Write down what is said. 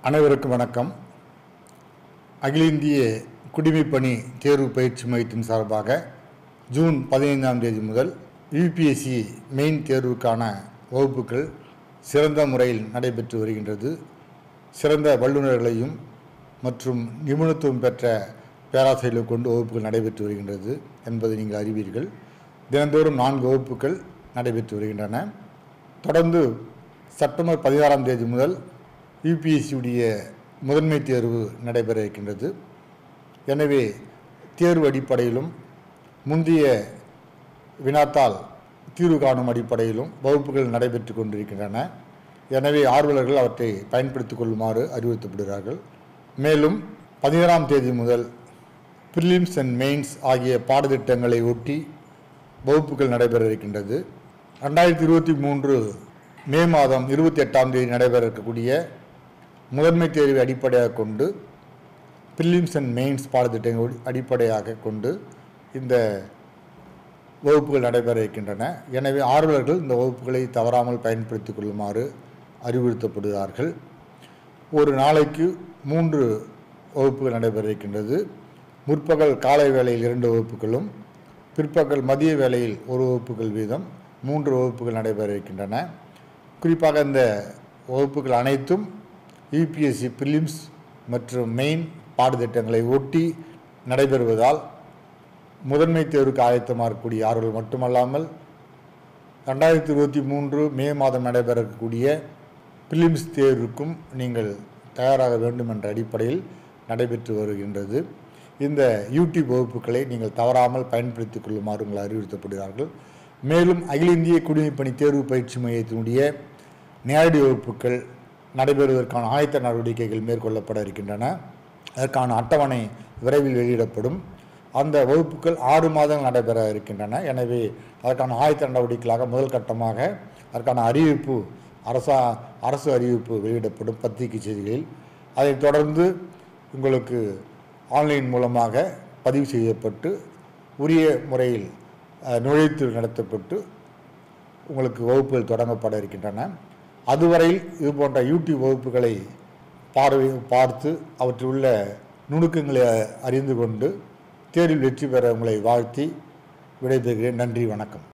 அனைவருக்கும் வணக்கம் அகில இந்திய குடிமைப்பணி தேர்வு பயிற்சி மையத்தின் சார்பாக ஜூன் பதினைந்தாம் தேதி முதல் யூபிஎஸ்சி மெயின் தேர்வுக்கான வகுப்புகள் சிறந்த முறையில் நடைபெற்று வருகின்றது சிறந்த வல்லுநர்களையும் மற்றும் நிபுணத்துவம் பெற்ற பேராசிரியர்களை கொண்டு வகுப்புகள் நடைபெற்று வருகின்றது என்பதை நீங்கள் அறிவீர்கள் தினந்தோறும் நான்கு வகுப்புகள் நடைபெற்று வருகின்றன தொடர்ந்து செப்டம்பர் பதினாறாம் தேதி முதல் யூபிஎஸ்சியுடைய முதன்மை தேர்வு நடைபெற இருக்கின்றது எனவே தேர்வு அடிப்படையிலும் முந்தைய வினாத்தால் தீர்வு காணும் அடிப்படையிலும் வகுப்புகள் நடைபெற்று கொண்டிருக்கின்றன எனவே ஆர்வலர்கள் அவற்றை பயன்படுத்திக் கொள்ளுமாறு அறிவுறுத்தப்படுகிறார்கள் மேலும் பதினேழாம் தேதி முதல் ப்ரிலிம்ஸ் அண்ட் மெயின்ஸ் ஆகிய பாடத்திட்டங்களை ஒட்டி வகுப்புகள் நடைபெற இருக்கின்றது ரெண்டாயிரத்தி இருபத்தி மூன்று மே மாதம் இருபத்தி எட்டாம் தேதி நடைபெற இருக்கக்கூடிய முதன்மை தேர்வை அடிப்படையாக கொண்டு ப்ரிலிம்ஸ் அண்ட் மெயின்ஸ் பாடத்திட்டங்கள் அடிப்படையாக கொண்டு இந்த வகுப்புகள் நடைபெற இருக்கின்றன எனவே ஆர்வலர்கள் இந்த வகுப்புகளை தவறாமல் பயன்படுத்திக் கொள்ளுமாறு அறிவுறுத்தப்படுகிறார்கள் ஒரு நாளைக்கு மூன்று வகுப்புகள் நடைபெற இருக்கின்றது முற்பகல் காலை வேளையில் இரண்டு வகுப்புகளும் பிற்பகல் மதிய வேளையில் ஒரு வகுப்புகள் வீதம் மூன்று வகுப்புகள் நடைபெற இருக்கின்றன குறிப்பாக இந்த வகுப்புகள் அனைத்தும் யூபிஎஸ்சி பிலிம்ஸ் மற்றும் மெயின் பாடத்திட்டங்களை ஒட்டி நடைபெறுவதால் முதன்மை தேர்வுக்கு ஆயத்தமாக இருக்கக்கூடிய ஆர்வலர்கள் மட்டுமல்லாமல் ரெண்டாயிரத்தி இருபத்தி மூன்று மே மாதம் நடைபெற இருக்கக்கூடிய பிலிம்ஸ் தேர்வுக்கும் நீங்கள் தயாராக வேண்டும் என்ற அடிப்படையில் நடைபெற்று வருகின்றது இந்த யூடியூப் வகுப்புகளை நீங்கள் தவறாமல் பயன்படுத்திக் கொள்ளுமாறு உங்களை அறிவுறுத்தப்படுகிறார்கள் மேலும் அகில இந்திய குடிமைப்பணி தேர்வு பயிற்சி மையத்தினுடைய நேரடி வகுப்புகள் நடைபெறுவதற்கான ஆயத்த நடவடிக்கைகள் மேற்கொள்ளப்பட இருக்கின்றன அதற்கான அட்டவணை விரைவில் வெளியிடப்படும் அந்த வகுப்புகள் ஆறு மாதங்கள் நடைபெற இருக்கின்றன எனவே அதற்கான ஆயத்த நடவடிக்கைகளாக முதல் கட்டமாக அதற்கான அறிவிப்பு அரசா அரசு அறிவிப்பு வெளியிடப்படும் பத்திரிகை செய்திகளில் அதைத் தொடர்ந்து உங்களுக்கு ஆன்லைன் மூலமாக பதிவு செய்யப்பட்டு உரிய முறையில் அஹ், நுழைவுத்தேர்வு நடத்தப்பட்டு உங்களுக்கு வகுப்புகள் தொடங்கப்பட இருக்கின்றன அதுவரையில் இது போன்ற யூடியூப் வகுப்புகளை பார்வை பார்த்து அவற்றில் உள்ள நுணுக்கங்களை அறிந்து கொண்டு தேர்வில் வெற்றி பெற உங்களை வாழ்த்தி விடைபெறுகிறேன் நன்றி வணக்கம்